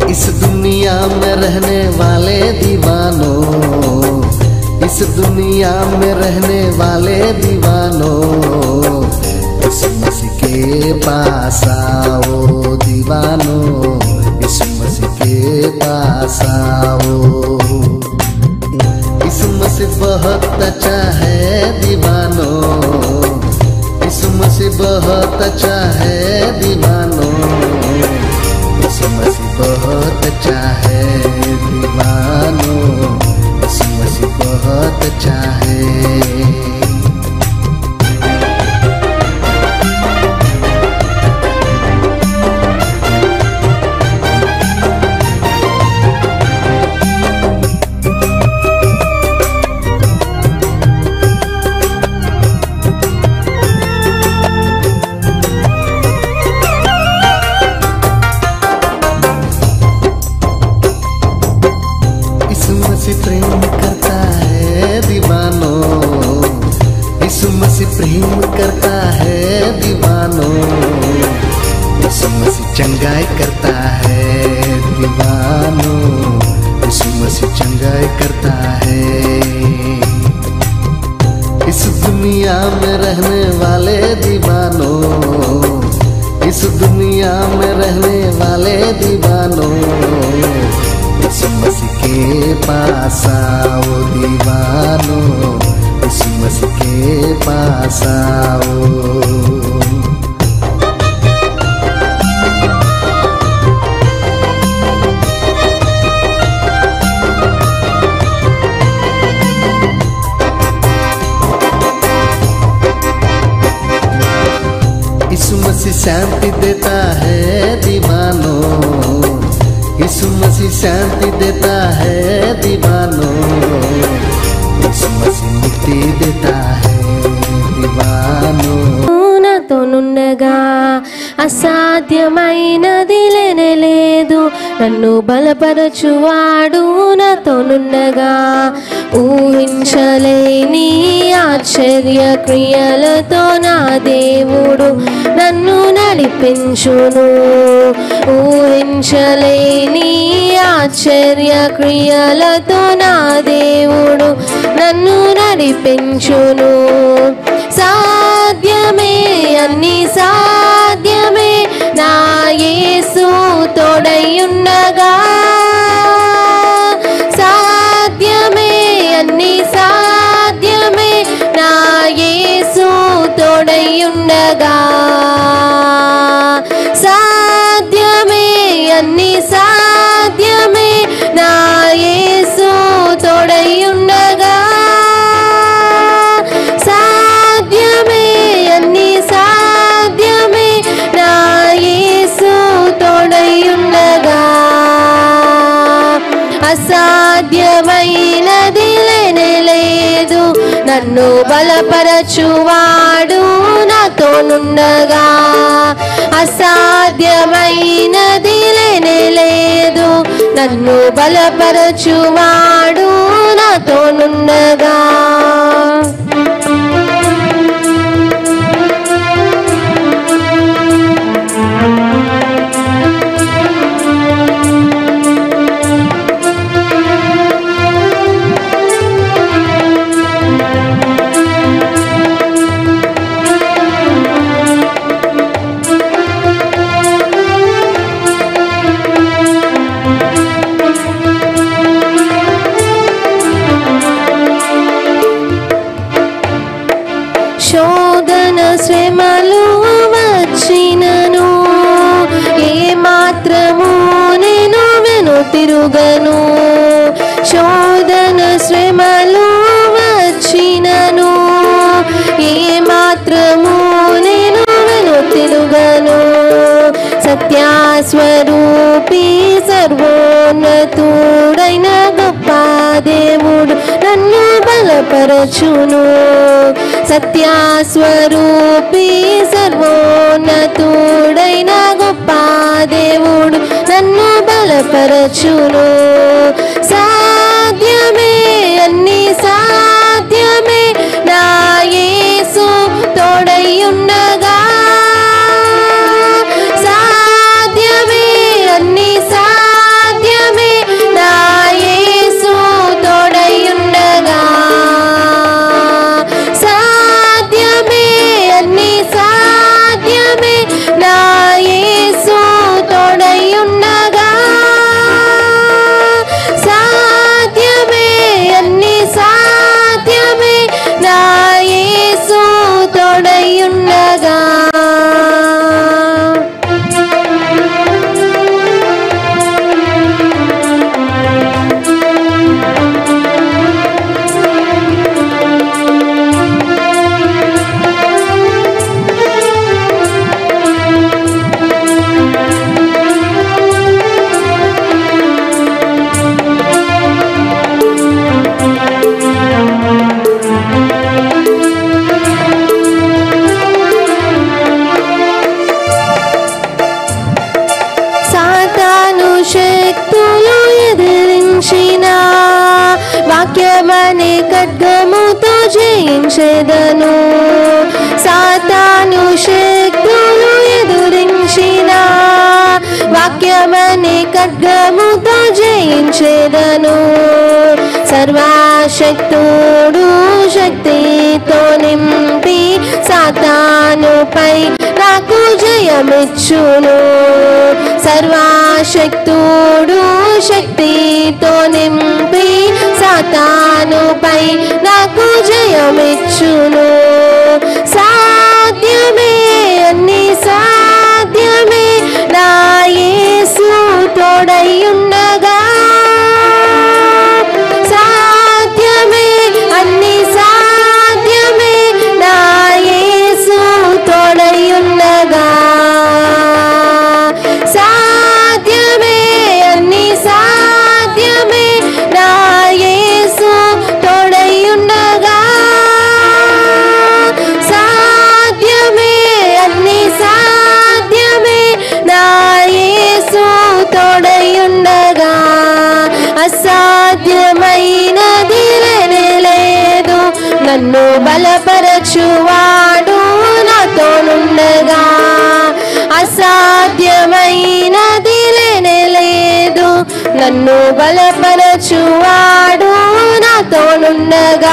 इस दुनिया में रहने वाले दीवानों इस दुनिया में रहने वाले दीवानों इस मसीह के पास आओ दीवानों इस मसीह के पास आओ इस मसीह बहुत अच्छा है दीवानों इस मसीह बहुत अच्छा है दीवानों इस मसीह बहुत अच्छा है दीवानों इस मसीह बहुत अच्छा है इस मसीह प्रेम करता है दीवानों इस मसीह प्रेम करता है दीवानों इस मसीह चंगाई करता है दीवानों इस मसीह चंगाई करता है इस दुनिया में रहने वाले दीवानों इस दुनिया में रहने वाले दीवानों इस मसीह के पास आओ दीवानों इस मसीह के पास आओ यीशु मसीह शांति देता है दीवानों यीशु मसीह शांति देता है दीवानों यीशु मसीह मुक्ति देता है दीवानों నాతోనుండగా అసాధ్యమైనది లేనే లేదు నన్ను బలపరచువాడు నాతోనుండగా ఊహించలేని ఆశ్చర్య క్రియలతో నా దేవుడు నన్ను నడిపించును ఊహించలేని ఆశ్చర్య క్రియలతో నా దేవుడు నన్ను నడిపించును సాధ్యమే అన్ని సాధ్యమే నా యేసు తోడయున్నగా సాధ్యమే అన్ని సాధ్యమే నా యేసు తోడయుండగా సాధ్యమే అన్ని సాధ్యమే నా యేసు తోడయుండగా సాధ్యమే అన్ని సాధ్యమే నా యేసు తోడయుండగా అసాధ్యమైనది లేనే లేదు నన్ను బలపరచువాడు నాతోనుండగా అసాధ్యమైనది లేనే లేదు నన్ను బలపరచువాడు నాతోనుండగా శోధన శ్రమలు వచ్చినను ఏ మాత్రము నేను వెను తిరుగను శోధన శ్రమలు వచ్చినను ఏ మాత్రము నేను వెను తిరుగను సత్యాస్వరూపి సర్వోన్నతుడైన గొప్ప దేవుడు నన్ను బలపరచును సత్యాస్వరూపి సర్వోన్నతుడైన గొప్ప దేవుడు నన్ను బలపరచును సాధ్యమే అన్ని సాధ్యమే నా యేసు తోడయ్యుండగా సాధ్యమే అన్ని సా జయించెదను సాతాను శక్తులు ఎదురించిన వాక్యమనే ఖడ్గముతో జయించెదను సర్వశక్తుడు శక్తితో నింపి సాతానుపై నాకు జయమిచ్చును సర్వశక్తుడు శక్తితో నింపి సాతానుపై నాకు జయమిచ్చును సాధ్యమే అన్ని సాధ్యమే నా యేసు తోడయ్యుండగా సాధ్యమే అన్ని సాధ్యమే నా యేసు తోడయ్యుండగా సాధ్యమే అన్ని సాధ్యమే నా యేసు తోడయ్యుండగా సాధ్యమే అన్ని సాధ్యమే నా యేసు తోడయ్యుండగా అసాధ్యమైనది లేనే లేదు నన్ను బలపరచువాడు నాతోనుండగా అసాధ్యమైనది లేనే లేదు నన్ను బలపరచువాడు నాతోనుండగా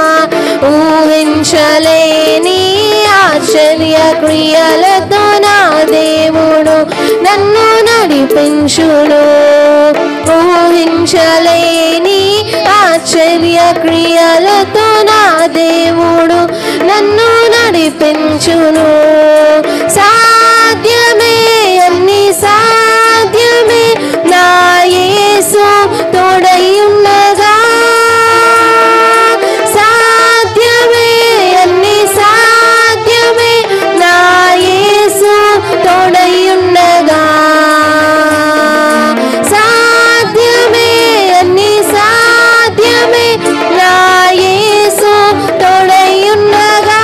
ఊహించలేని ఆశ్చర్య క్రియలతో నా దేవుడు నన్ను నడిపించును ఊహించలేని ఆశ్చర్య క్రియలతో నా దేవుడు నన్ను నడిపించును సాధ్యమే అన్ని సాధ్యమే నా యేసు తోడయ్యున్నదా సాధ్యమే అన్ని సాధ్యమే నా యేసు తోడయ్యున్నదా సాధ్యమే అన్ని సాధ్యమే నా యేసు తోడయ్యున్నగా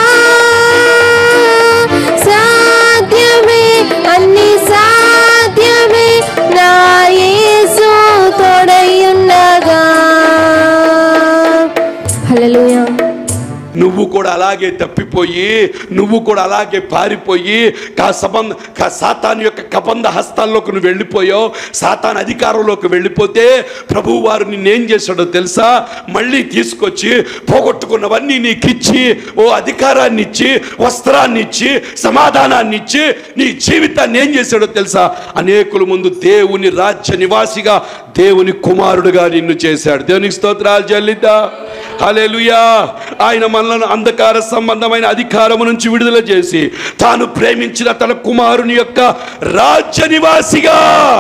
సాధ్యమే అన్ని సాధ్యమే నా యేసు తోడయ్యున్నగా హల్లెలూయా నువ్వు కూడా అలాగే తప్పిపోయి నువ్వు కూడా అలాగే పారిపోయి కా సంబంధ కా సాతాన్ యొక్క కబంధ హస్తాల్లోకి నువ్వు వెళ్ళిపోయావు సాతాన్ అధికారంలోకి వెళ్ళిపోతే ప్రభువు వారు నిన్నేం చేశాడో తెలుసా మళ్ళీ తీసుకొచ్చి పోగొట్టుకున్నవన్నీ నీకు ఇచ్చి ఓ అధికారాన్ని ఇచ్చి వస్త్రాన్ని ఇచ్చి సమాధానాన్ని ఇచ్చి నీ జీవితాన్ని ఏం చేశాడో తెలుసా అనేకుల ముందు దేవుని రాజ్య నివాసిగా దేవుని కుమారుడుగా నిన్ను చేశాడు దేవునికి స్తోత్రాలు చెల్లిద్దా హల్లెలూయా ఆయన మనలను అంధకార సంబంధమైన అధికారము నుంచి విడుదల చేసి తాను ప్రేమించిన తన కుమారుని యొక్క రాజ్య నివాసిగా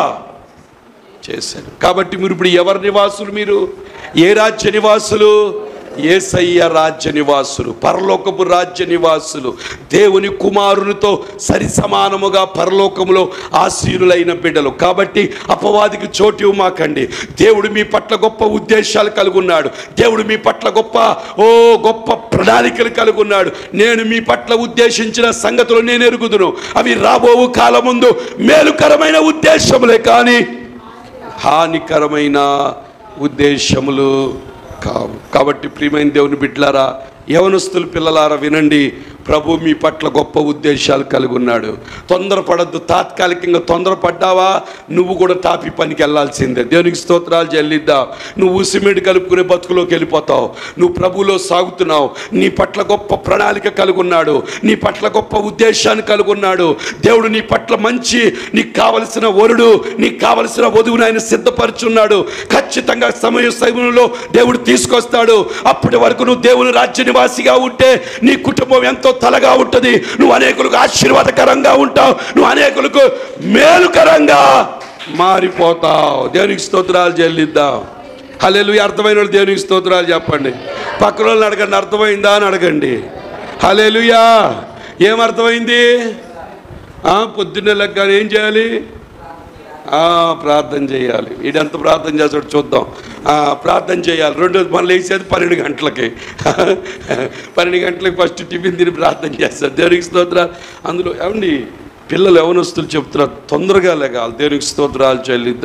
చేశాడు కాబట్టి మీరు ఇప్పుడు ఎవరి నివాసులు మీరు ఏ రాజ్య నివాసులు ఏసయ్య రాజ్య నివాసులు పరలోకపు రాజ్య నివాసులు దేవుని కుమారునితో సరి సమానముగా పరలోకములో ఆశీనులైన బిడ్డలు కాబట్టి అపవాదికి చోటు ఇవ్వమాకండి దేవుడు మీ పట్ల గొప్ప ఉద్దేశాలు కలుగున్నాడు దేవుడు మీ పట్ల గొప్ప ఓ గొప్ప ప్రణాళికలు కలుగున్నాడు నేను మీ పట్ల ఉద్దేశించిన సంగతులు నేను ఎరుగుదును అవి రాబోవు కాలముందు మేలుకరమైన ఉద్దేశములే కానీ హానికరమైన ఉద్దేశములు కావు కాబట్టి ప్రియమైన దేవుని బిడ్డలారా యవనస్తులు పిల్లలారా వినండి ప్రభు మీ పట్ల గొప్ప ఉద్దేశాలు కలిగి ఉన్నాడు తొందరపడద్దు తాత్కాలికంగా తొందరపడ్డావా నువ్వు కూడా తాపి పనికి వెళ్ళాల్సిందే దేవునికి స్తోత్రాలు చెల్లిద్దా నువ్వు సిమెంట్ కలుపుకునే బతుకులోకి వెళ్ళిపోతావు నువ్వు ప్రభులో సాగుతున్నావు నీ పట్ల గొప్ప ప్రణాళిక కలిగి ఉన్నాడు నీ పట్ల గొప్ప ఉద్దేశాన్ని కలిగి ఉన్నాడు దేవుడు నీ పట్ల మంచి నీకు కావలసిన వరుడు నీకు కావలసిన వధువుని ఆయన సిద్ధపరుచున్నాడు ఖచ్చితంగా సమయ సమయంలో దేవుడు తీసుకొస్తాడు అప్పటి వరకు నువ్వు దేవుని రాజ్య నివాసిగా ఉంటే నీ కుటుంబం ఎంతో తలగా ఉంటుంది నువ్వు అనేకులకు ఆశీర్వాదకరంగా ఉంటావు నువ్వు అనేకులకు మేలుకరంగా మారిపోతావు దేవునికి స్తోత్రాలు చెల్లిద్దాం హల్లెలు అర్థమైన వాళ్ళు దేవునికి స్తోత్రాలు చెప్పండి పక్కన వాళ్ళని అడగండి అర్థమైందా అని అడగండి హల్లెలూయా ఏం అర్థమైంది ఆ, పొద్దున్నే లెక్క ఏం చేయాలి ఆ, ప్రార్థన చేయాలి వీడంత ప్రార్థన చేస్తాడు చూద్దాం ఆ, ప్రార్థన చేయాలి రెండోది మళ్ళీ వేసేది పన్నెండు గంటలకి పన్నెండు గంటలకి ఫస్ట్ టిఫిన్ తిని ప్రార్థన చేస్తారు దేవునికి స్తోత్రాలు అందులో ఏమండి పిల్లలు యవనస్తులు చెప్తున్నారు తొందరగా లేగాలి దేవునికి స్తోత్రాలు చెల్లిద్దాం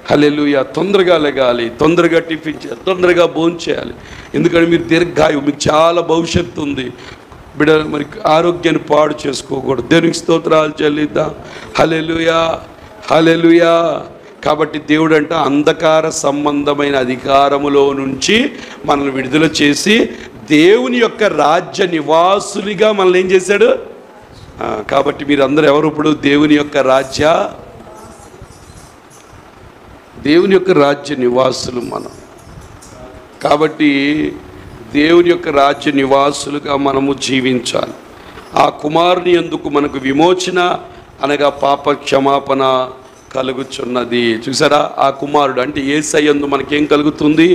హల్లెలూయా తొందరగా లెగాలి తొందరగా టిఫిన్ చేయాలి తొందరగా భోజనం చేయాలి ఎందుకంటే మీరు దీర్ఘాయు మీకు చాలా భవిష్యత్తు ఉంది బిడ మరి ఆరోగ్యాన్ని పాడు చేసుకోకూడదు దేవునికి స్తోత్రాలు చెల్లిద్దాం హల్లెలూయా హల్లెలూయా కాబట్టి దేవుడు అంట అంధకార సంబంధమైన అధికారములో నుంచి మనల్ని విడుదల చేసి దేవుని యొక్క రాజ్య నివాసులుగా మనల్ని ఏం చేశాడు ఆ, కాబట్టి మీరందరూ ఎవరు ఇప్పుడు దేవుని యొక్క రాజ్య దేవుని యొక్క రాజ్య నివాసులు మనం కాబట్టి దేవుని యొక్క రాజ్య నివాసులుగా మనము జీవించాలి ఆ కుమారుని ఎందుకు మనకు విమోచన అనగా పాప క్షమాపణ కలుగుచున్నది చూసారా ఆ కుమారుడు అంటే ఏసయ్యందు మనకేం కలుగుతుంది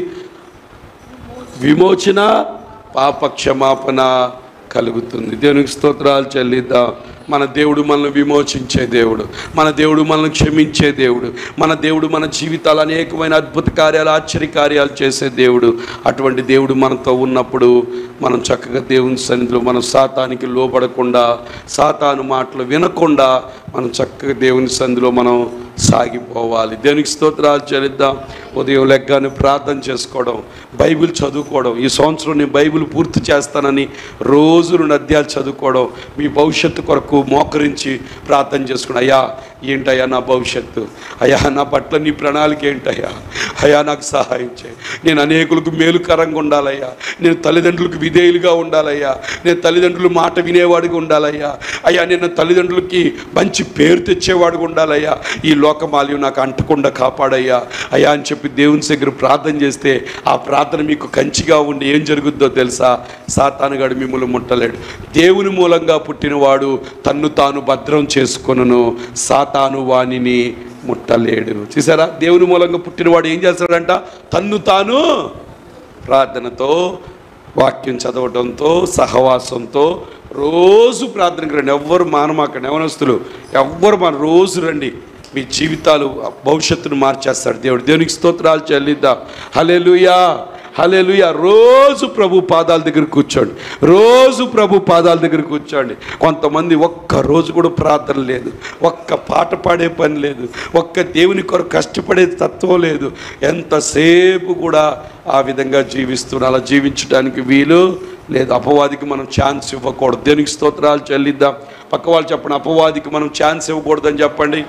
విమోచన పాప క్షమాపణ కలుగుతుంది దేవునికి స్తోత్రాలు చెల్లిద్దాం మన దేవుడు మనల్ని విమోచించే దేవుడు మన దేవుడు మనల్ని క్షమించే దేవుడు మన దేవుడు మన జీవితాలు అనేకమైన అద్భుత కార్యాలు ఆశ్చర్య కార్యాలు చేసే దేవుడు అటువంటి దేవుడు మనతో ఉన్నప్పుడు మనం చక్కగా దేవుని సన్నిధిలో మనం సాతానికి లోబడకుండా సాతాను మాటలు వినకుండా మనం చక్కగా దేవుని సన్నిధిలో మనం సాగిపోవాలి దేవునికి స్తోత్రాలు చెల్లిద్దాం ఉదయం లెగ్గానే ప్రార్థన చేసుకోవడం బైబిల్ చదువుకోవడం ఈ సంవత్సరం నేను బైబిల్ పూర్తి చేస్తానని రోజు రెండు అధ్యాయాలు చదువుకోవడం మీ భవిష్యత్తు కొరకు మోకరించి ప్రార్థన చేసుకోండి అయ్యా ఏంటయ్యా నా భవిష్యత్తు అయ్యా నా పట్ల నీ ప్రణాళిక ఏంటయ్యా అయ్యా నాకు సహాయం చేయి నేను అనేకులకు మేలుకరంగా ఉండాలయ్యా నేను తల్లిదండ్రులకు విధేయులుగా ఉండాలయ్యా నేను తల్లిదండ్రుల మాట వినేవాడిగా ఉండాలయ్యా అయ్యా నేను తల్లిదండ్రులకి మంచి పేరు తెచ్చేవాడిగా ఉండాలయ్యా ఈ లోకమాల్యం నాకు అంటకుండా కాపాడయ్యా అయ్యా అని చెప్పి దేవుని దగ్గర ప్రార్థన చేస్తే ఆ ప్రార్థన మీకు కంచిగా ఉండి ఏం జరుగుద్దో తెలుసా సాతానుగాడు మిమ్మల్ని ముట్టలేడు దేవుని మూలంగా పుట్టినవాడు తన్ను తాను భద్రం చేసుకొనును సాతాను వాణిని ముట్టలేడు చూసారా దేవుని మూలంగా పుట్టినవాడు ఏం చేస్తాడంట తన్ను తాను ప్రార్థనతో వాక్యం చదవడంతో సహవాసంతో రోజు ప్రార్థనకు రండి ఎవ్వరు మానమాకండి యవనస్తులు ఎవ్వరు మన రోజు రండి మీ జీవితాలు భవిష్యత్తును మార్చేస్తాడు దేవుడు దేవునికి స్తోత్రాలు చెల్లిద్దాం హలెలుయా హలెలుయా రోజు ప్రభు పాదాల దగ్గర కూర్చోండి రోజు ప్రభు పాదాల దగ్గర కూర్చోండి కొంతమంది ఒక్క రోజు కూడా ప్రార్థన లేదు ఒక్క పాట పాడే పని లేదు ఒక్క దేవుని కొరకు కష్టపడే తత్వం లేదు ఎంతసేపు కూడా ఆ విధంగా జీవిస్తున్నారు అలా జీవించడానికి వీలు లేదు అపవాదికి మనం ఛాన్స్ ఇవ్వకూడదు దేనికి స్తోత్రాలు చెల్లిద్దాం పక్క వాళ్ళు చెప్పండి అపవాదికి మనం ఛాన్స్ ఇవ్వకూడదని చెప్పండి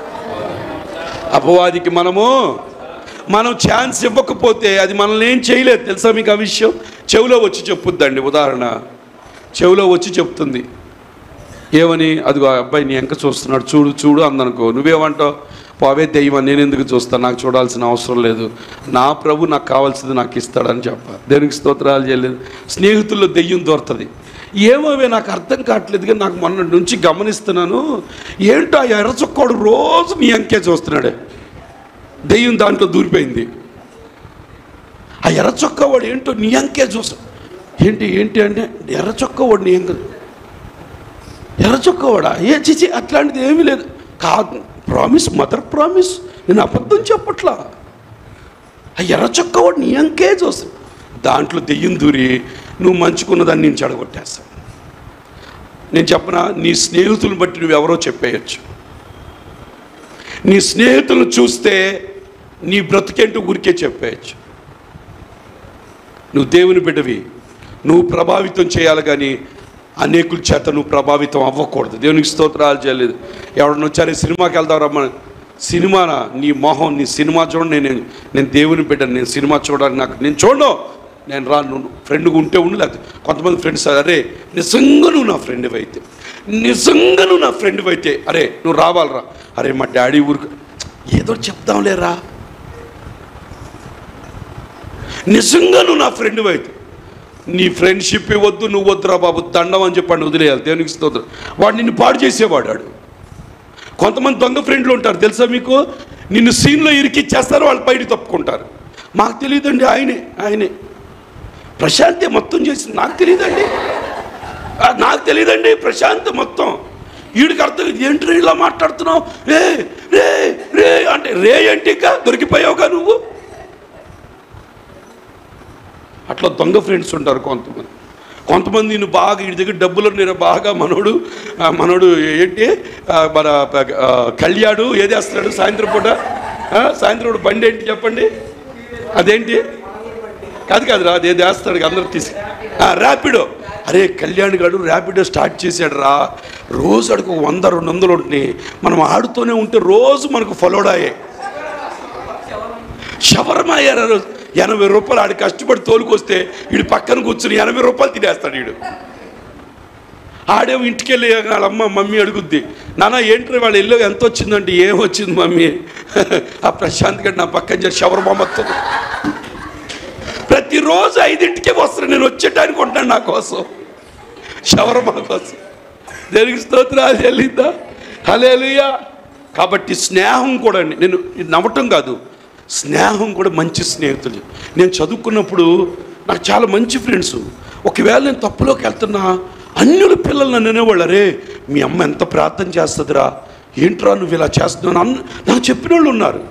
అపవాదికి మనము మనం ఛాన్స్ ఇవ్వకపోతే అది మనల్ని ఏం చేయలేదు తెలుసా మీకు ఆ విషయం చెవిలో వచ్చి చెప్పుద్దండి ఉదాహరణ చెవిలో వచ్చి చెప్తుంది ఏమని అదిగో ఆ అబ్బాయి నీ ఎంక చూస్తున్నాడు చూడు చూడు అందనుకో నువ్వేమంటావు పోవే దెయ్యం నేను ఎందుకు చూస్తాను నాకు చూడాల్సిన అవసరం లేదు నా ప్రభు నాకు కావాల్సింది నాకు ఇస్తాడని చెప్ప దేవునికి స్తోత్రాలు చేయలేదు స్నేహితుల్లో దెయ్యం దొరుకుతుంది ఏమోవే నాకు అర్థం కావట్లేదు కానీ నాకు మొన్నటి నుంచి గమనిస్తున్నాను ఏంటో ఆ ఎర్రచొక్కోడు రోజు నీ అంకే చూస్తున్నాడే దెయ్యం దాంట్లో దూరిపోయింది ఆ ఎర్ర చొక్కా వాడు ఏంటో నీ అంకే చూస్తా ఏంటి ఏంటి అంటే ఎర్ర చొక్కా వాడు నీ అంక ఎర్ర చొక్కా వాడా ఏ చిచి అట్లాంటిది ఏమీ లేదు కాదు ప్రామిస్ మదర్ ప్రామిస్ నేను అబద్ధం చెప్పట్లా ఆ ఎర్ర చొక్కా వాడు నీ అంకే చూస్తా దాంట్లో దెయ్యం దూరి నువ్వు మంచుకున్న దాన్ని నేను చెడగొట్టేస్తాను నేను చెప్పనా నీ స్నేహితులను బట్టి నువ్వు ఎవరో చెప్పేయచ్చు నీ స్నేహితులను చూస్తే నీ బ్రతికేంటో ఊరికే చెప్పేయచ్చు నువ్వు దేవుని బిడ్డవి నువ్వు ప్రభావితం చేయాలి కానీ అనేకుల చేత నువ్వు ప్రభావితం అవ్వకూడదు దేవునికి స్తోత్రాలు చేయలేదు ఎవడన్నా వచ్చారే సినిమాకి వెళ్దాం రమ్మని సినిమానా నీ మొహం నీ సినిమా చూడండి నేను నేను దేవుని బిడ్డను నేను సినిమా చూడడానికి నాకు నేను చూడను నేను రా నువ్వు ఫ్రెండ్గా ఉంటే ఉండు లేకపోతే కొంతమంది ఫ్రెండ్స్ అరే నిజంగా నువ్వు నా ఫ్రెండ్ అయితే నిజంగా నువ్వు నా ఫ్రెండ్ అయితే అరే నువ్వు రావాలరా అరే మా డాడీ ఊరికి ఏదో చెప్తాంలేరా నిజంగా నువ్వు నా ఫ్రెండ్ అయితే నీ ఫ్రెండ్షిప్ వద్దు నువ్వు వద్దురా బాబు దండం అని చెప్పండి వదిలేయాలి దేవునికి స్తోత్రం వాడు నిన్ను పాడు చేసేవాడు వాడు కొంతమంది దొంగ ఫ్రెండ్లు ఉంటారు తెలుసా మీకు నిన్ను సీన్లో ఇరికిచ్చేస్తారు వాళ్ళు బయట తప్పుకుంటారు మాకు తెలియదండి ఆయనే ఆయనే ప్రశాంతే మొత్తం చేసింది నాకు తెలియదండి ఆ, నాకు తెలియదండి ప్రశాంత్ మొత్తం వీడికి అర్థం కాదు, ఏంటి రే ఇలా మాట్లాడుతున్నావు రే రే రే అంటే రే ఏంటి ఇంకా దొరికిపోయావుగా నువ్వు అట్లా దొంగ ఫ్రెండ్స్ ఉంటారు కొంతమంది కొంతమంది నేను బాగా వీడి దగ్గర డబ్బులు నేను బాగా మనోడు ఆ, మనోడు ఏంటి ఆ, మన ఆ, కళ్యాడు ఏదేస్తున్నాడు సాయంత్రం పూట ఆ, సాయంత్రం ఇప్పుడు బండి ఏంటి చెప్పండి అదేంటి కాదు కాదు రా అదే వేస్తాడు అందరూ తీసి ఆ, ర్యాపిడో అరే కళ్యాణ్ గారు ర్యాపిడో స్టార్ట్ చేశాడు రా రోజు అడుగు వంద రెండు వందలు ఉంటున్నాయి మనం ఆడుతూనే ఉంటే రోజు మనకు ఫలోడాయే శవరమ అయ్యారు ఆ రోజు ఎనభై రూపాయలు ఆడి కష్టపడి తోలుకొస్తే వీడు పక్కన కూర్చుని ఎనభై రూపాయలు తినేస్తాడు వీడు ఆడేమో ఇంటికి వెళ్ళి వాళ్ళ అమ్మ మమ్మీ అడుగుద్ది నాన్న ఏంటి వాళ్ళు ఇల్లు ఎంత వచ్చిందంటే ఏం వచ్చింది మమ్మీ ఆ ప్రశాంత్ గడ్ నా పక్కన చేసి షవర్మా మొత్తం ప్రతిరోజు ఐదింటికే వస్తాను నేను వచ్చేటానికి ఉంటాను నా కోసం షవర్మా కోసం దేనికి స్తోత్రాలు చెల్లిద్దా హలేలుయా కాబట్టి స్నేహం కూడా అండి నేను ఇది నవ్వటం కాదు స్నేహం కూడా మంచి స్నేహితులు నేను చదువుకున్నప్పుడు నాకు చాలా మంచి ఫ్రెండ్స్ ఒకవేళ నేను తప్పులోకి వెళ్తున్నా అన్యుల పిల్లలు నన్ను అనేవాళ్ళు అరే మీ అమ్మ ఎంత ప్రార్థన చేస్తుందిరా ఏంట్రా నువ్వు ఇలా చేస్తున్నావు అన్న నాకు చెప్పిన వాళ్ళు ఉన్నారు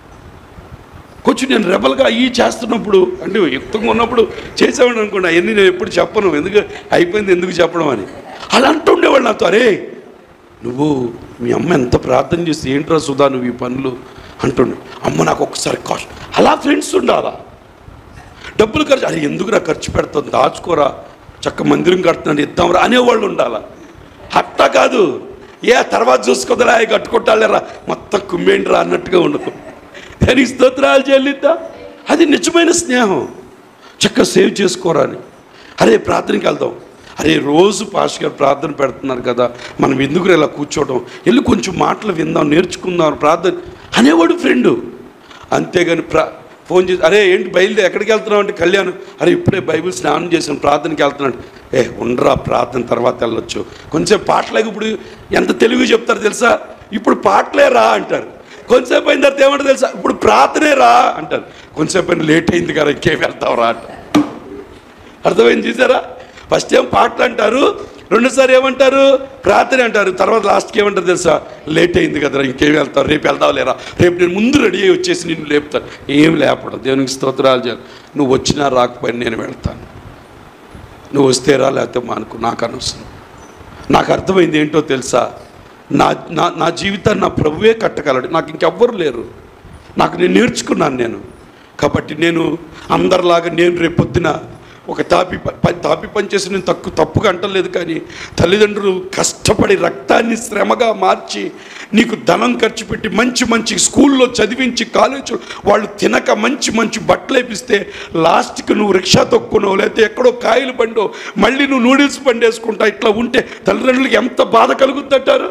కొంచెం నేను రెబల్గా అయ్యి చేస్తున్నప్పుడు అంటే యుక్తంగా ఉన్నప్పుడు చేసేవాడు అనుకోండి అవన్నీ నేను ఎప్పుడు చెప్పను ఎందుకు అయిపోయింది ఎందుకు చెప్పడం అని అలా అంటుండేవాళ్ళు నాతో అరే నువ్వు మీ అమ్మ ఎంత ప్రార్థన చేసి ఏంట్రా సుధా నువ్వు ఈ పనులు అంటుండే అమ్మ నాకు ఒక్కసారి కాస్ట్ అలా ఫ్రెండ్స్ ఉండాలా డబ్బులు ఖర్చు అరే ఎందుకురా ఖర్చు పెడతాం దాచుకోరా చక్క మందిరం కడుతున్నాడు ఇద్దాంరా అనేవాళ్ళు ఉండాలా అట్టా కాదు ఏ తర్వాత చూసుకోదరా కట్టుకుంటాలేరా మొత్తం కుమ్మేంట్రా అన్నట్టుగా ఉండదు దానికి స్తోత్రాలు చెల్లిద్దా అది నిజమైన స్నేహం చక్కగా సేవ్ చేసుకోరా అని అరే ప్రార్థనకి వెళ్దాం అరే రోజు పాస్ గారు ప్రార్థన పెడుతున్నారు కదా మనం ఎందుకు ఇలా కూర్చోవడం వెళ్ళి కొంచెం మాటలు విందాం నేర్చుకుందాం ప్రార్థన అనేవాడు ఫ్రెండు అంతేగాని ప్రా ఫోన్ చేసి అరే ఏంటి బయలుదేరి ఎక్కడికి వెళ్తున్నావు అంటే కళ్యాణం అరే ఇప్పుడే బైబిల్ స్నానం చేసాను ప్రార్థనకి వెళ్తున్నాడు ఏ ఉండరా ప్రార్థన తర్వాత వెళ్ళొచ్చు కొంచెం పాటలకు ఇప్పుడు ఎంత తెలుగు చెప్తారు తెలుసా ఇప్పుడు పాటలే రా అంటారు కొంచెంసేపు అయిన తర్వాత ఏమంటారు తెలుసా ఇప్పుడు ప్రార్థనే రా అంటారు కొంచెంసేపు అయిన లేట్ అయింది కదా ఇంకేం వెళ్తావు రా అంటారు అర్థమైంది చూసారా ఫస్ట్ ఏం పాటలు అంటారు రెండోసారి ఏమంటారు ప్రార్థన అంటారు తర్వాత లాస్ట్కి ఏమంటారు తెలుసా లేట్ అయింది కదరా ఇంకేం వెళ్తారు రేపు వెళ్దావు లేరా రేపు నేను ముందు రెడీ అయ్యి వచ్చేసి నిన్ను లేపుతాను ఏం లేపడం దేవునికి స్తోత్రాలు చేయాలి నువ్వు వచ్చినా రాకపోయినా నేను వెళ్తాను నువ్వు వస్తే రా లేకపోతే మానుకో నాకు అనవసరం నాకు అర్థమైంది ఏంటో తెలుసా నా నా నా జీవితాన్ని నా ప్రభువే కట్టగలడు నాకు ఇంకెవ్వరు లేరు నాకు నేను నేర్చుకున్నాను నేను కాబట్టి నేను అందరిలాగా నేను రేపొద్దున ఒక తాపి ప- ప- తాపి పని చేసి నేను తక్కువ తప్పుగా అంటలేదు కానీ తల్లిదండ్రులు కష్టపడి రక్తాన్ని శ్రమగా మార్చి నీకు ధనం ఖర్చు పెట్టి మంచి మంచి స్కూల్లో చదివించి కాలేజీ వాళ్ళు తినక మంచి మంచి బట్టలు వేపిస్తే లాస్ట్కి నువ్వు రిక్షా తొక్కునో లేకపోతే ఎక్కడో కాయలు బండో మళ్ళీ నువ్వు నూడిల్స్ బండేసుకుంటా ఇట్లా ఉంటే తల్లిదండ్రులకి ఎంత బాధ కలుగుద్దంటారు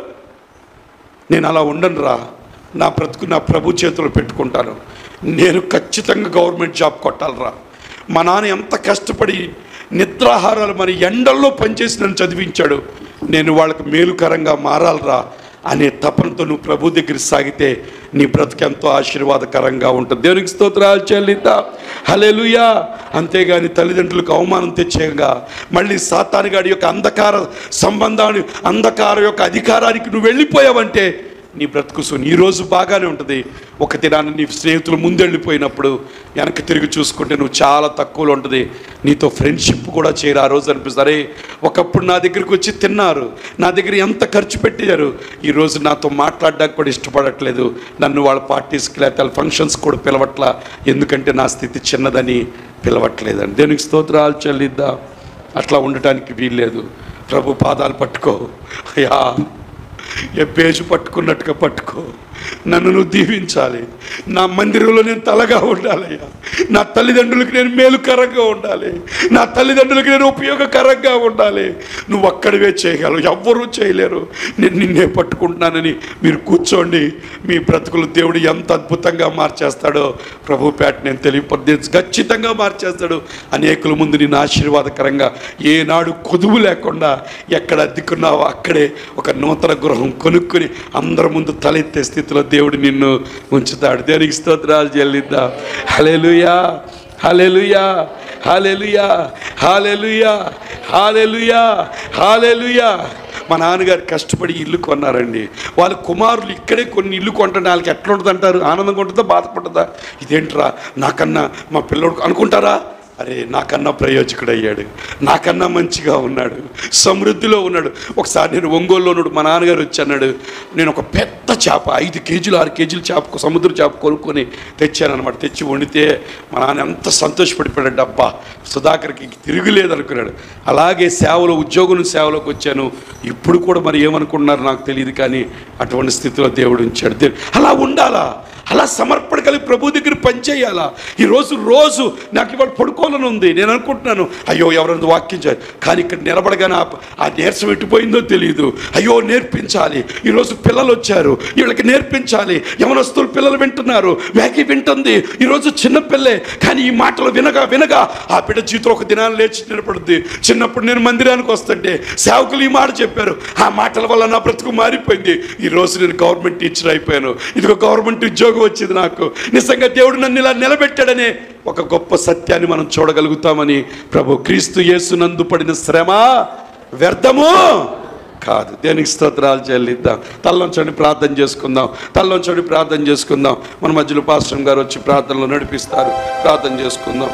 నేను అలా ఉండను రా నా బ్రతుకు నా ప్రభు చేతిలో పెట్టుకుంటాను నేను ఖచ్చితంగా గవర్నమెంట్ జాబ్ కొట్టాలిరా మా నాన్న ఎంత కష్టపడి నిద్రాహారాలు మరి ఎండల్లో పనిచేసి నన్ను చదివించాడు నేను వాళ్ళకి మేలుకరంగా మారాలిరా అనే తపనతో నువ్వు ప్రభు దగ్గర సాగితే నీ బ్రతుకు ఎంతో ఆశీర్వాదకరంగా ఉంటుంది దేవునికి స్తోత్రాలు చెల్లిద్దా హలేలుయా అంతేగాని తల్లిదండ్రులకు అవమానం తెచ్చేయగా మళ్ళీ సాతానుగాడి యొక్క అంధకార సంబంధాన్ని అంధకార యొక్క అధికారానికి నువ్వు వెళ్ళిపోయావంటే నీ బ్రతుకు సుని ఈ రోజు బాగానే ఉంటుంది ఒక దినాన్ని నీ స్నేహితులు ముందెళ్ళిపోయినప్పుడు వెనక్కి తిరిగి చూసుకుంటే నువ్వు చాలా తక్కువలో ఉంటుంది నీతో ఫ్రెండ్షిప్ కూడా చేయరు ఆ రోజు అనిపిస్తుంది అరే ఒకప్పుడు నా దగ్గరికి వచ్చి తిన్నారు నా దగ్గర ఎంత ఖర్చు పెట్టారు ఈ రోజు నాతో మాట్లాడడానికి కూడా ఇష్టపడట్లేదు నన్ను వాళ్ళ పార్టీస్కి లేకపోతే వాళ్ళ ఫంక్షన్స్ కూడా పిలవట్లా ఎందుకంటే నా స్థితి చిన్నదని పిలవట్లేదని దేనికి స్తోత్రాలు చెల్లిద్దా అట్లా ఉండటానికి వీల్లేదు ప్రభు పాదాలు పట్టుకో అయ్యా ఏ పేజు పట్టుకున్నట్టుగా పట్టుకో నన్ను నువ్వు దీవించాలి నా మందిరంలో నేను తలగా ఉండాలయ్యా నా తల్లిదండ్రులకు నేను మేలుకరంగా ఉండాలి నా తల్లిదండ్రులకు నేను ఉపయోగకరంగా ఉండాలి నువ్వు అక్కడివే చేయగలవు ఎవ్వరూ చేయలేరు నేను నిన్నే పట్టుకుంటున్నానని మీరు కూర్చోండి మీ బ్రతుకులు దేవుడు ఎంత అద్భుతంగా మార్చేస్తాడో ప్రభు పేట నేను తెలియపడి ఖచ్చితంగా మార్చేస్తాడు అనేకుల ముందు నేను ఆశీర్వాదకరంగా ఏనాడు కొదువు లేకుండా ఎక్కడ అద్దెకున్నావో అక్కడే ఒక నూతన గృహం కొనుక్కొని అందరి ముందు తలెత్తే స్థితిలో దేవుడు నిన్ను ఉంచుతాడు దేనికి స్తోత్రాలు చెల్లిద్దాం hallelujah hallelujah hallelujah hallelujah hallelujah hallelujah మా నాన్నగారు కష్టపడి ఇల్లు కొన్నారండి వాళ్ళ కుమారులు ఇక్కడే కొన్ని ఇల్లు కొంటే వాళ్ళకి ఎట్లా ఉంటుంది అంటారు ఆనందంగా ఉంటుందా బాధపడుతుందా ఇదేంట్రా నాకన్నా మా పిల్లోడు అనుకుంటారా అరే నాకన్నా ప్రయోజకుడు అయ్యాడు నాకన్నా మంచిగా ఉన్నాడు సమృద్ధిలో ఉన్నాడు ఒకసారి నేను ఒంగోలులో ఉన్నాడు మా నాన్నగారు వచ్చి అన్నాడు నేను ఒక పెద్ద చేప ఐదు కేజీలు ఆరు కేజీలు చేప సముద్ర చేప కొనుక్కొని తెచ్చాను అనమాట తెచ్చి వండితే మా నాన్న ఎంత సంతోషపడిపోయాడు అబ్బా సుధాకర్కి తిరుగులేదు అనుకున్నాడు అలాగే సేవలో ఉద్యోగం సేవలోకి వచ్చాను ఇప్పుడు కూడా మరి ఏమనుకుంటున్నారు నాకు తెలియదు కానీ అటువంటి స్థితిలో దేవుడు ఉంచాడు దే- అలా ఉండాలా అలా సమర్పణ కలిగి ప్రభు దగ్గర పనిచేయాలా ఈరోజు రోజు నాకు ఇవాళ పడుకోవాలని ఉంది నేను అనుకుంటున్నాను అయ్యో ఎవరైనా వాక్యం చేయాలి కానీ ఇక్కడ నిలబడగానే ఆ- ఆ నీరసం ఎట్టిపోయిందో తెలియదు అయ్యో నేర్పించాలి ఈరోజు పిల్లలు వచ్చారు వీళ్ళకి నేర్పించాలి యవనస్తులు పిల్లలు వింటున్నారు వ్యాకి వింటుంది ఈరోజు చిన్న పిల్లే కానీ ఈ మాటలు వినగా వినగా ఆ బిడ్డ జీవితంలో ఒక దినాన్ని లేచి నిలబడుద్ది చిన్నప్పుడు నేను మందిరానికి వస్తుంటే సేవకులు ఈ మాట చెప్పారు ఆ మాటల వల్ల నా బ్రతుకు మారిపోయింది ఈ రోజు నేను గవర్నమెంట్ టీచర్ అయిపోయాను ఇదిగో గవర్నమెంట్ ఉద్యోగం వచ్చింది నాకు నిజంగా దేవుడు నన్ను ఇలా నిలబెట్టాడనే ఒక గొప్ప సత్యాన్ని మనం చూడగలుగుతామని ప్రభు క్రీస్తు యేసునందు పడిన శ్రమ వ్యర్థము కాదు దేనికి స్తోత్రాలు చెల్లిద్దాం తల్లంచండి ప్రార్థన చేసుకుందాం తల్లంచండి ప్రార్థన చేసుకుందాం మన మధ్యలో పాస్టర్ గారు వచ్చి ప్రార్థనలో నడిపిస్తారు ప్రార్థన చేసుకుందాం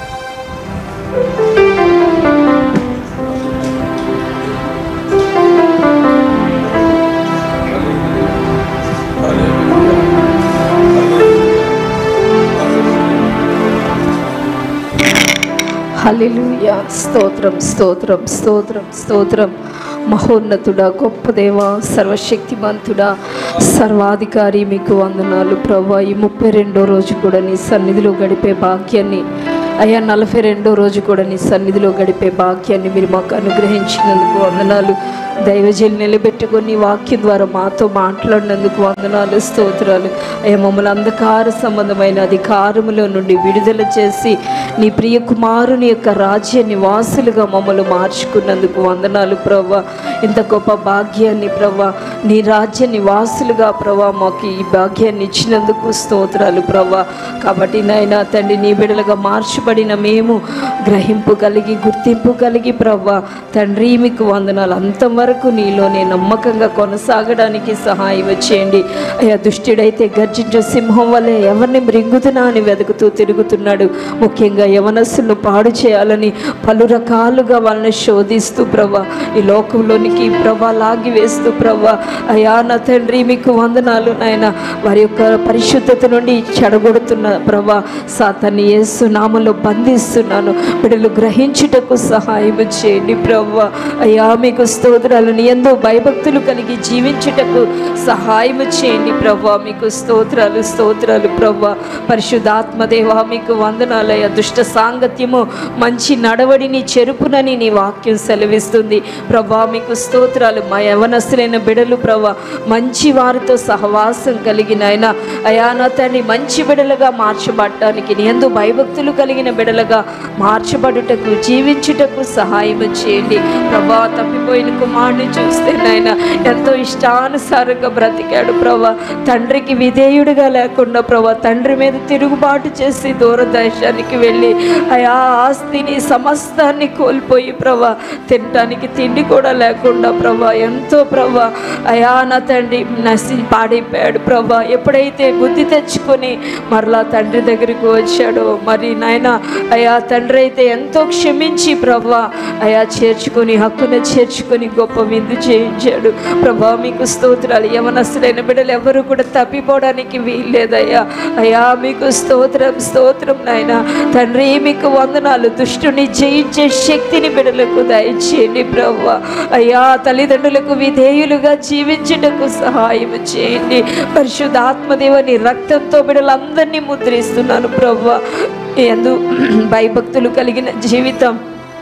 హల్లెలూయా స్తోత్రం స్తోత్రం స్తోత్రం స్తోత్రం మహోన్నతుడా గొప్ప దేవ సర్వశక్తిమంతుడా సర్వాధికారి మీకు వందనాలు ప్రభా ఈ ముప్పై రెండో రోజు కూడా నీ సన్నిధిలో గడిపే భాగ్యాన్ని అయ్యా నలభై రెండో రోజు కూడా నీ సన్నిధిలో గడిపే భాగ్యాన్ని మీరు మాకు అనుగ్రహించినందుకు వందనాలు దైవజలు నిలబెట్టుకొని నీ వాక్యం ద్వారా మాతో మాట్లాడినందుకు వందనాలు స్తోత్రాలు అయ్యా మమ్మల్ని అంధకార సంబంధమైన అధికారములో నుండి విడుదల చేసి నీ ప్రియ కుమారుని యొక్క రాజ్య నివాసులుగా మమ్మల్ని మార్చుకున్నందుకు వందనాలు ప్రవ్వా ఇంత గొప్ప భాగ్యాన్ని ప్రవ్వా నీ రాజ్య నివాసులుగా ప్రవ్వా మాకు ఈ భాగ్యాన్ని ఇచ్చినందుకు స్తోత్రాలు ప్రవ్వా కాబట్టి నాయన తండ్రి నీ బిడలుగా మార్చబడిన మేము గ్రహింపు కలిగి గుర్తింపు కలిగి ప్రవ్వా తండ్రి మీకు వందనాలు అంతవరకు నీలోనే నమ్మకంగా కొనసాగడానికి సహాయం చేయండి అయ్యా దుష్టుడైతే గర్జించే సింహం వల్లే ఎవరిని మృంగుతున్నా అని వెతుకుతూ తిరుగుతున్నాడు ముఖ్యంగా యవనస్సులను పాడు చేయాలని పలు రకాలుగా వాళ్ళని శోధిస్తూ ప్రభా ఈ లోకంలోనికి ప్రభా లాగి వేస్తూ ప్రభా అయ్యా నా తండ్రి మీకు వందనాలు నాయన వారి యొక్క పరిశుద్ధత నుండి చెడగొడుతున్న ప్రభా సాతాన్ని యేసు నామలో బంధిస్తున్నాను బిడ్డలు గ్రహించుటకు సహాయం చేయండి ప్రభా అయ్యా మీకు స్తోత్రాలు నీ ఎంతో భయభక్తులు కలిగి జీవించుటకు సహాయం చేయండి ప్రభా మీకు స్తోత్రాలు స్తోత్రాలు ప్రభా పరిశుద్ధాత్మదేవా మీకు వందనాలయ దుష్ట సాంగత్యము మంచి నడవడిని చెరుపునని నీ వాక్యం సెలవిస్తుంది ప్రభా మీకు స్తోత్రాలు మా యవనస్తులైన బిడలు ప్రభా మంచి వారితో సహవాసం కలిగిన ఆయన అయా నా తండ్రి మంచి బిడలుగా మార్చబడటానికి నీ ఎందు భయభక్తులు కలిగిన బిడలుగా మార్చబడుటకు జీవించుటకు సహాయం చేయండి ప్రభా తప్పిపోయిన కుమారుని చూస్తే నాయన ఎంతో ఇష్టానుసారంగా బ్రతికాడు ప్రభా తండ్రికి విధేయుడిగా లేకుండా ప్రభా తండ్రి మీద తిరుగుబాటు చేసి దూరదేశానికి వెళ్ళి ఆయా ఆస్తిని సమస్తాన్ని కోల్పోయి ప్రభా తినటానికి తిండి కూడా లేకుండా ప్రభా ఎంతో ప్రభా అయా నా తండ్రి నసి పాడైపోయాడు ప్రభా ఎప్పుడైతే బుద్ధి తెచ్చుకొని మరలా తండ్రి దగ్గరికి వచ్చాడో మరి నాయన అయా తండ్రి అయితే ఎంతో క్షమించి ప్రభా అయా చేర్చుకొని హక్కున చేర్చుకొని గొప్ప విందు చేయించాడు ప్రభా మీకు స్తోత్రాలు యవనస్తులైన బిడ్డలు ఎవరు కూడా తప్పిపోవడానికి వీల్లేదయ్యా అయ్యా మీకు స్తోత్రం స్తోత్రం నాయన తండ్రి మీకు వందనాలు దుష్టుని జయించే శక్తిని బిడ్డలకు దయచేయండి ప్రభు అయ్యా తల్లిదండ్రులకు విధేయులుగా జీవించుటకు సహాయం చేయండి పరిశుద్ధాత్మదేవని రక్తంతో బిడ్డలందరినీ ముద్రిస్తున్నాను ప్రభు ఎందు భయభక్తులు కలిగిన జీవితం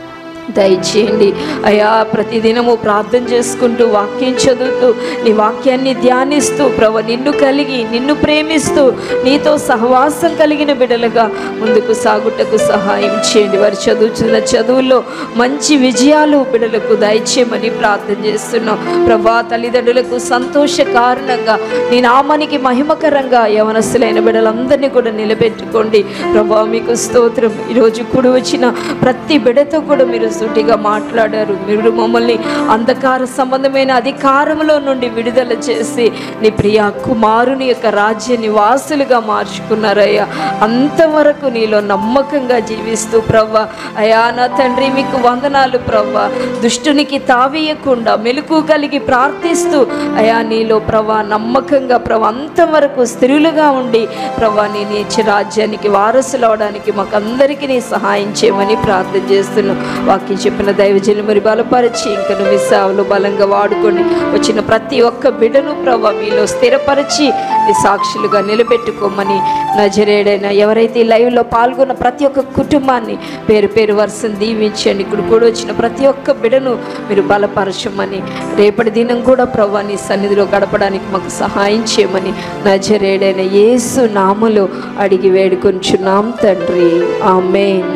దయచేయండి అయా ప్రతిదినము ప్రార్థన చేసుకుంటూ వాక్యం చదువుతూ నీ వాక్యాన్ని ధ్యానిస్తూ ప్రభు నిన్ను కలిగి నిన్ను ప్రేమిస్తూ నీతో సహవాసం కలిగిన బిడలుగా ముందుకు సాగుటకు సహాయం చేయండి వారు చదువుతున్న చదువుల్లో మంచి విజయాలు బిడలకు దయచేయమని ప్రార్థన చేస్తున్నాం ప్రభా తల్లిదండ్రులకు సంతోష కారణంగా నీ నామానికి మహిమకరంగా యవనస్తులైన బిడలందరినీ కూడా నిలబెట్టుకోండి ప్రభా మీకు స్తోత్రం ఈరోజు కూడి వచ్చిన ప్రతి బిడతో కూడా మీరు సూటిగా మాట్లాడారు మీరు మమ్మల్ని అంధకార సంబంధమైన అధికారంలో నుండి విడుదల చేసి నీ ప్రియ కుమారుని యొక్క రాజ్య నివాసులుగా మార్చుకున్నారయ్యా అంతవరకు నీలో నమ్మకంగా జీవిస్తూ ప్రవ్వ అయా నా తండ్రి మీకు వందనాలు ప్రవ్వ దుష్టునికి తావీయకుండా మెలకు కలిగి ప్రార్థిస్తూ అయా నీలో ప్రభా నమ్మకంగా ప్రభ అంతవరకు స్థిరులుగా ఉండి ప్రభా నీ నీచి రాజ్యానికి వారసులు అవడానికి మాకు అందరికీ నీ సహాయం చేయమని ప్రార్థన చేస్తున్నాం వాక్యం చెప్పిన దైవజనులు మరి బలపరిచి ఇంకా నువ్వు సేవలు బలంగా వాడుకొని వచ్చిన ప్రతి ఒక్క బిడ్డను ప్రభా మీలో స్థిరపరిచి నీ సాక్షులుగా నిలబెట్టుకోమని నజరేడైన ఎవరైతే ఈ లైవ్లో పాల్గొన్న ప్రతి ఒక్క కుటుంబాన్ని పేరు పేరు వరుసను దీవించండి ఇక్కడ కూడా వచ్చిన ప్రతి ఒక్క బిడను మీరు బలపరచమని రేపటి దినం కూడా ప్రభా నీ సన్నిధిలో గడపడానికి మాకు సహాయం చేయమని నజరేడైన యేసు నామలో అడిగి వేడుకొంచున్నాం తండ్రి ఆమేన్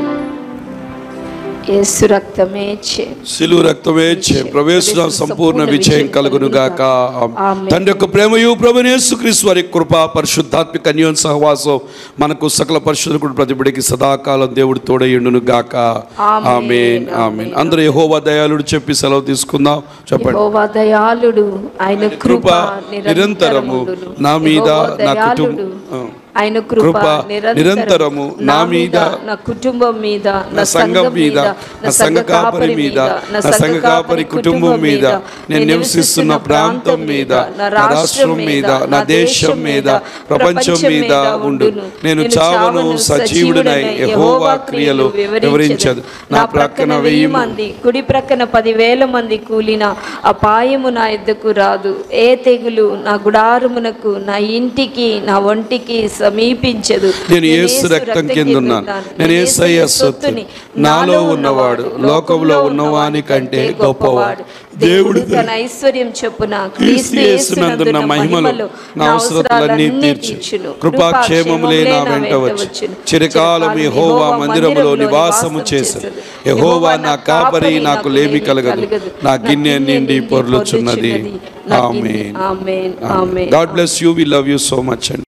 యేసు రక్తమే చే సిలువు రక్తమే చే ప్రవేశ సంపూర్ణ విజయం కలుగును గాక ఆమేన్. తండ్రి యొక్క ప్రేమయు ప్రభునేసు క్రీస్తు వారి కృప పరిశుద్ధాత్మిక అన్యోన్ సహవాసం మనకు సకల పరిశుద్ధుడు ప్రతిబిడికి సదాకాలం దేవుడు తోడయుండును గాక ఆమేన్. ఆమెన్ ఆమెన్ అందరూ యెహోవా దయాళుడు చెప్పి సెలవు తీసుకుందాం చెప్పండి యెహోవా దయాళుడు ఆయన కృప నిరంతరము నా మీద నా కుటుంబం ఆయన కృప కృప నిరంతరము నా మీద, నా కుటుంబం మీద నా సంఘం మీద నా సంఘ కాపరి మీద నా సంఘ కాపరి కుటుంబం మీద నేను నివసిస్తున్న ప్రాంతం మీద నా రాష్ట్రం మీద నా దేశం మీద ప్రపంచం మీద ఉండును నేను చావను సజీవుడనై యెహోవా క్రియలు వివరించదు నా ప్రక్కన వెయ్యి మంది మంది కుడి ప్రక్కన పదివేల మంది కూలిన అపాయము నా ఎద్దకు రాదు ఏ తెగులు నా గుడారమునకు నా ఇంటికి నా ఒంటికి సమీపించదు నేను యేసు రక్తం కింద ఉన్నాను నేను యేసయ్య సొత్తు నాలో ఉన్నవాడు లోకంలో ఉన్నవాని కంటే గొప్పవాడు దేవుడు తన ఐశ్వర్యం చొప్పున క్రీస్తు యేసునందున్న మహిమలో నా అవసరతలన్నీ తీర్చు కృపాక్షేమములే నా వెంట వచ్చి చిరకాలం యెహోవా మందిరములో నివాసము చేశాను యెహోవా నా కాపరి నాకు లేమి కలగదు నా గిన్నె నిండి పొర్లుచున్నది amen amen amen god bless you we love you so much అండి